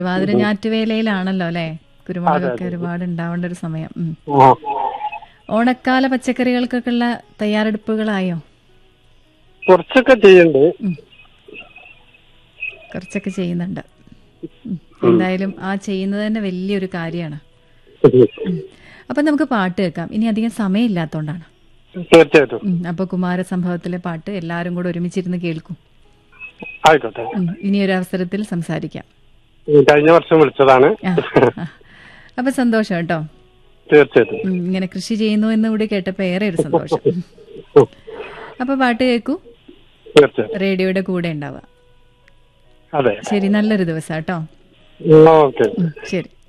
തിരുവാതിര ഞാറ്റുവേലയിലാണല്ലോ അല്ലെ കുരുമുളകൊക്കെ ഒരുപാട് ഉണ്ടാവേണ്ട ഒരു സമയം ഉം. ആ ഓണക്കാല പച്ചക്കറികൾക്കൊക്കെ ഉള്ള തയ്യാറെടുപ്പുകളായോ കുറച്ചൊക്കെ ചെയ്യുന്നുണ്ട് കുറച്ചൊക്കെ ചെയ്യുന്നുണ്ട് ഉം. എന്തായാലും ആ ചെയ്യുന്നത് തന്നെ വലിയൊരു കാര്യമാണ് അപ്പൊ നമുക്ക് പാട്ട് കേൾക്കാം ഇനി അധികം സമയമില്ലാത്തോണ്ടാണ് തീർച്ചയായിട്ടും ഉം. അപ്പൊ കുമാരസംഭവത്തിലെ പാട്ട് എല്ലാവരും കൂടെ ഒരുമിച്ചിരുന്ന് കേൾക്കും ആയിക്കോട്ടെ ഉം. ഇനി ഒരു അവസരത്തിൽ സംസാരിക്കാം കഴിഞ്ഞ വർഷം വിളിച്ചതാണ് ആ, ആ. അപ്പൊ സന്തോഷം കേട്ടോ തീർച്ചയായിട്ടും ഉം, ഇങ്ങനെ കൃഷി ചെയ്യുന്നു എന്ന് കൂടി കേട്ടപ്പോ ഏറെ ഒരു സന്തോഷം അപ്പൊ പാട്ട് കേൾക്കൂ തീർച്ചയായിട്ടും റേഡിയോയുടെ കൂടെ ഉണ്ടാവുക അതെ ശരി നല്ലൊരു ദിവസം കേട്ടോ ഓക്കെ ഉം, ശരി